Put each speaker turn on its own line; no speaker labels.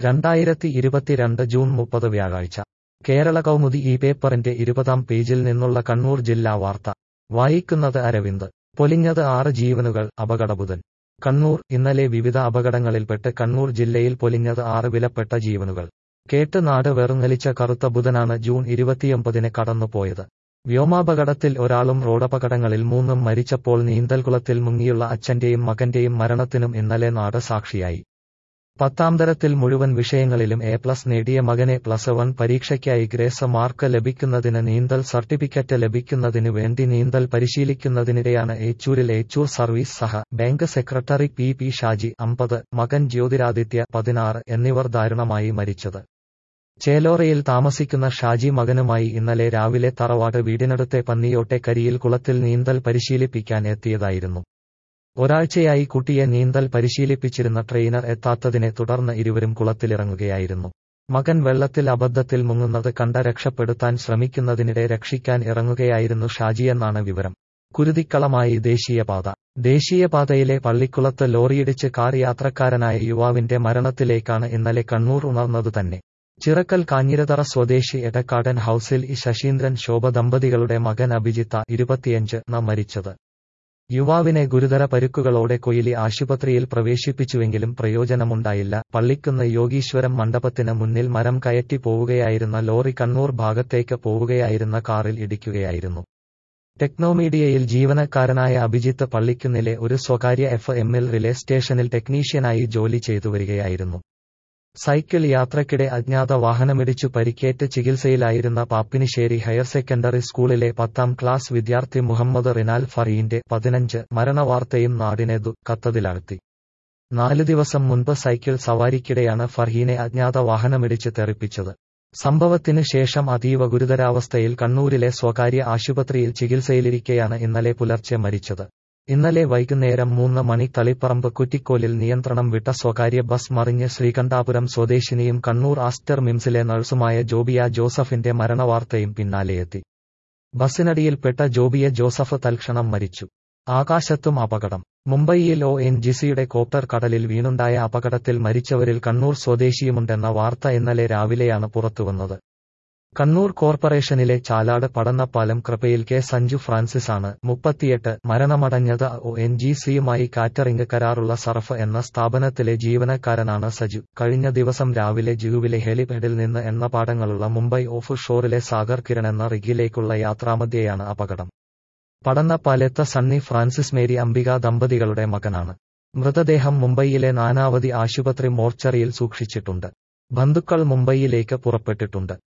രണ്ടായിരത്തി ഇരുപത്തിരണ്ട് ജൂൺ മുപ്പത് വ്യാഴാഴ്ച കേരള കൗമുദി ഈ പേപ്പറിന്റെ ഇരുപതാം പേജിൽ നിന്നുള്ള കണ്ണൂർ ജില്ലാ വാർത്ത വായിക്കുന്നത് അരവിന്ദ് പൊലിഞ്ഞത് ആറ് ജീവനുകൾ അപകടബുധൻ കണ്ണൂർ ഇന്നലെ വിവിധ അപകടങ്ങളിൽപ്പെട്ട് കണ്ണൂർ ജില്ലയിൽ പൊലിഞ്ഞത് ആറ് വിലപ്പെട്ട ജീവനുകൾ കേട്ട് നാട് വെറുങ്ങലിച്ച കറുത്ത ബുധനാണ് ജൂൺ ഇരുപത്തിയൊമ്പതിന് കടന്നുപോയത് വ്യോമാപകടത്തിൽ ഒരാളും റോഡപകടങ്ങളിൽ മൂന്നും മരിച്ചപ്പോൾ നീന്തൽകുളത്തിൽ മുങ്ങിയുള്ള അച്ഛന്റെയും മകന്റെയും മരണത്തിനും ഇന്നലെ നാട് സാക്ഷിയായി പത്താം തരത്തിൽ മുഴുവൻ വിഷയങ്ങളിലും എ പ്ലസ് നേടിയ മകനെ പ്ലസ് വൺ പരീക്ഷയ്ക്കായി ഗ്രേസ് മാർക്ക് ലഭിക്കുന്നതിന് നീന്തൽ സർട്ടിഫിക്കറ്റ് ലഭിക്കുന്നതിനു വേണ്ടി നീന്തൽ പരിശീലിക്കുന്നതിനിടെയാണ് ഏച്ചൂരിൽ ഏച്ചൂർ സർവീസ് സഹ bank secretary P P Shaji അമ്പത് മകൻ ജ്യോതിരാദിത്യ പതിനാറ് എന്നിവർ ദാരുണമായി മരിച്ചത് ചേലോറയിൽ താമസിക്കുന്ന ഷാജി മകനുമായി ഇന്നലെ രാവിലെ തറവാട് വീടിനടുത്തെ പന്നിയോട്ടെ കരിയിൽ കുളത്തിൽ നീന്തൽ പരിശീലിപ്പിക്കാൻ എത്തിയതായിരുന്നു ഒരാഴ്ചയായി കുട്ടിയെ നീന്തൽ പരിശീലിപ്പിച്ചിരുന്ന ട്രെയിനർ എത്താത്തതിനെ തുടർന്ന് ഇരുവരും കുളത്തിലിറങ്ങുകയായിരുന്നു മകൻ വെള്ളത്തിൽ അബദ്ധത്തിൽ മുങ്ങുന്നത് കണ്ട രക്ഷപ്പെടുത്താൻ ശ്രമിക്കുന്നതിനിടെ രക്ഷിക്കാൻ ഇറങ്ങുകയായിരുന്നു ഷാജിയെന്നാണ് വിവരം കുരുതിക്കളമായി ദേശീയപാത ദേശീയപാതയിലെ പള്ളിക്കുളത്ത് ലോറിയിടിച്ച് കാർ യാത്രക്കാരനായ യുവാവിന്റെ മരണത്തിലേക്കാണ് ഇന്നലെ കണ്ണൂർ ഉണർന്നത് തന്നെ ചിറക്കൽ കാഞ്ഞിരതറ സ്വദേശി എടക്കാടൻ ഹൌസിൽ ഇ ശശീന്ദ്രൻ ശോഭ ദമ്പതികളുടെ മകൻ അഭിജിത്ത ഇരുപത്തിയഞ്ച് ന മരിച്ചത് യുവാവിനെ ഗുരുതര പരുക്കുകളോടെ കൊയിലി ആശുപത്രിയിൽ പ്രവേശിപ്പിച്ചുവെങ്കിലും പ്രയോജനമുണ്ടായില്ല പള്ളിക്കുന്ന് യോഗീശ്വരം മണ്ഡപത്തിന് മുന്നിൽ മരം കയറ്റി പോവുകയായിരുന്ന ലോറി കണ്ണൂർ ഭാഗത്തേക്ക് പോവുകയായിരുന്ന കാറിൽ ഇടിക്കുകയായിരുന്നു ടെക്നോമീഡിയയിൽ ജീവനക്കാരനായ അഭിജിത്ത് പള്ളിക്കുന്നിലെ ഒരു സ്വകാര്യ എഫ് എമ്മിൽ റിലേ സ്റ്റേഷനിൽ ടെക്നീഷ്യനായി ജോലി ചെയ്തു വരികയായിരുന്നു സൈക്കിൾ യാത്രക്കിടെ അജ്ഞാത വാഹനമിടിച്ചു പരിക്കേറ്റ് ചികിത്സയിലായിരുന്ന പാപ്പിനിശ്ശേരി ഹയർ സെക്കൻഡറി സ്കൂളിലെ പത്താം ക്ലാസ് വിദ്യാർത്ഥി മുഹമ്മദ് റിനാൽ ഫറീന്റെ പതിനഞ്ച് മരണവാർത്തയും നാടിനെ ദുഃഖത്തതിലാഴ്ത്തി നാലു ദിവസം മുൻപ് സൈക്കിൾ സവാരിക്കിടെയാണ് ഫർഹീനെ അജ്ഞാത വാഹനമിടിച്ച് തെറിപ്പിച്ചത് സംഭവത്തിന് ശേഷം അതീവ ഗുരുതരാവസ്ഥയിൽ കണ്ണൂരിലെ സ്വകാര്യ ആശുപത്രിയിൽ ചികിത്സയിലിരിക്കെയാണ് ഇന്നലെ പുലർച്ചെ മരിച്ചത് ഇന്നലെ വൈകുന്നേരം മൂന്ന് മണി തളിപ്പറമ്പ് കുറ്റിക്കോലിൽ നിയന്ത്രണം വിട്ട സ്വകാര്യ ബസ് മറിഞ്ഞ് ശ്രീകണ്ഠാപുരം സ്വദേശിനിയും കണ്ണൂർ ആസ്റ്റർ മിംസിലെ നഴ്സുമായ ജോബിയ ജോസഫിന്റെ മരണവാർത്തയും പിന്നാലെയെത്തി ബസ്സിനടിയിൽപ്പെട്ട ജോബിയ ജോസഫ് തൽക്ഷണം മരിച്ചു ആകാശത്തും അപകടം മുംബൈയിൽ ഒ എൻ ജിസിയുടെ കോപ്റ്റർ കടലിൽ വീണുണ്ടായ അപകടത്തിൽ മരിച്ചവരിൽ കണ്ണൂർ സ്വദേശിയുമുണ്ടെന്ന വാർത്ത ഇന്നലെ രാവിലെയാണ് പുറത്തുവന്നത് കണ്ണൂർ കോർപ്പറേഷനിലെ ചാലാട് പടന്നപ്പാലം കൃപയിൽ കെ സഞ്ജു ഫ്രാൻസിസ് ആണ് മുപ്പത്തിയെട്ട് മരണമടഞ്ഞത് ഒ എൻ ജി സിയുമായി കാറ്ററിംഗ് കരാറുള്ള സർഫ് എന്ന സ്ഥാപനത്തിലെ ജീവനക്കാരനാണ് സജു കഴിഞ്ഞ ദിവസം രാവിലെ ജുവിലെ ഹെലിപാഡിൽ നിന്ന് എണ്ണപാടങ്ങളുള്ള മുംബൈ ഓഫ് ഷോറിലെ സാഗർ കിരൺ എന്ന റിഗിലേക്കുള്ള യാത്രാമധ്യയാണ് അപകടം പടന്നപ്പാലത്ത് സണ്ണി ഫ്രാൻസിസ് മേരി അംബിക ദമ്പതികളുടെ മകനാണ് മൃതദേഹം മുംബൈയിലെ നാനാവതി ആശുപത്രി മോർച്ചറിയിൽ സൂക്ഷിച്ചിട്ടുണ്ട് ബന്ധുക്കൾ മുംബൈയിലേക്ക് പുറപ്പെട്ടിട്ടുണ്ട്